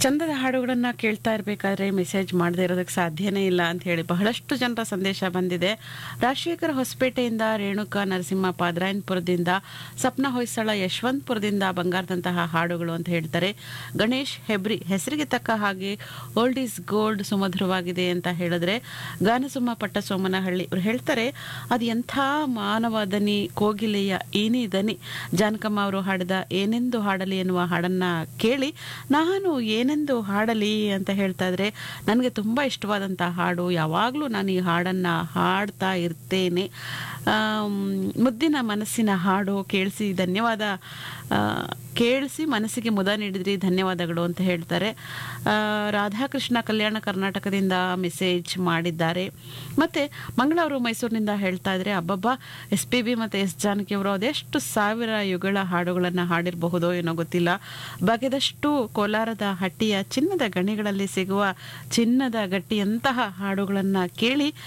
ಚಂದದ ಹಾಡುಗಳನ್ನು ಕೇಳ್ತಾ ಇರಬೇಕಾದ್ರೆ ಮೆಸೇಜ್ ಮಾಡದೇ ಇರೋದಕ್ಕೆ ಸಾಧ್ಯನೇ ಇಲ್ಲ ಅಂತ ಹೇಳಿ ಬಹಳಷ್ಟು ಜನರ ಸಂದೇಶ ಬಂದಿದೆ ರಾಜಶೇಖರ ಹೊಸಪೇಟೆಯಿಂದ ರೇಣುಕಾ ನರಸಿಂಹ ಪಾದ್ರಾಯನ್ಪುರದಿಂದ ಸಪ್ನ ಹೊಯ್ಸಳ ಯಶವಂತಪುರದಿಂದ ಬಂಗಾರದಂತಹ ಹಾಡುಗಳು ಅಂತ ಹೇಳ್ತಾರೆ ಗಣೇಶ್ ಹೆಬ್ರಿ ಹೆಸರಿಗೆ ತಕ್ಕ ಹಾಗೆ ಓಲ್ಡ್ ಈಸ್ ಗೋಲ್ಡ್ ಸುಮಧುರವಾಗಿದೆ ಅಂತ ಹೇಳಿದ್ರೆ ಗಾನಸುಮ್ಮ ಪಟ್ಟ ಸೋಮನಹಳ್ಳಿ ಇವ್ರು ಹೇಳ್ತಾರೆ ಅದು ಎಂಥ ಮಾನವ ದನಿ ಕೋಗಿಲೆಯ ಏನಿ ದನಿ ಜಾನಕಮ್ಮ ಅವರು ಹಾಡಿದ ಏನೆಂದು ಹಾಡಲಿ ಎನ್ನುವ ಹಾಡನ್ನ ಕೇಳಿ ನಾನು ಏನೆಂದು ಹಾಡಲಿ ಅಂತ ಹೇಳ್ತಾ ಇದ್ರೆ ನನಗೆ ತುಂಬ ಇಷ್ಟವಾದಂಥ ಹಾಡು ಯಾವಾಗಲೂ ನಾನು ಈ ಹಾಡನ್ನು ಹಾಡ್ತಾ ಇರ್ತೇನೆ ಆಮ್, ಮುದ್ದಿನ ಮನಸ್ಸಿನ ಹಾಡು ಕೇಳಿಸಿ ಧನ್ಯವಾದ ಆ, ಕೇಳಿಸಿ ಮನಸ್ಸಿಗೆ ಮುದ ನೀಡಿದ್ರಿ ಧನ್ಯವಾದಗಳು ಅಂತ ಹೇಳ್ತಾರೆ ಆ, ರಾಧಾಕೃಷ್ಣ ಕಲ್ಯಾಣ ಕರ್ನಾಟಕದಿಂದ ಮೆಸೇಜ್ ಮಾಡಿದ್ದಾರೆ ಮತ್ತೆ ಮಂಗಳೂರು ಮೈಸೂರಿನಿಂದ ಹೇಳ್ತಾ ಇದ್ರೆ ಅಬ್ಬಬ್ಬ ಎಸ್ ಪಿ ಬಿ ಮತ್ತು ಎಸ್ ಜಾನಕಿ ಅವರು ಅದೆಷ್ಟು ಸಾವಿರ ಯುಗಳ ಹಾಡುಗಳನ್ನು ಹಾಡಿರಬಹುದೋ ಏನೋ ಗೊತ್ತಿಲ್ಲ ಬಗೆದಷ್ಟು ಕೋಲಾರದ ಹಟ್ಟಿಯ ಚಿನ್ನದ ಗಣಿಗಳಲ್ಲಿ ಸಿಗುವ ಚಿನ್ನದ ಗಟ್ಟಿಯಂತಹ ಹಾಡುಗಳನ್ನು ಕೇಳಿ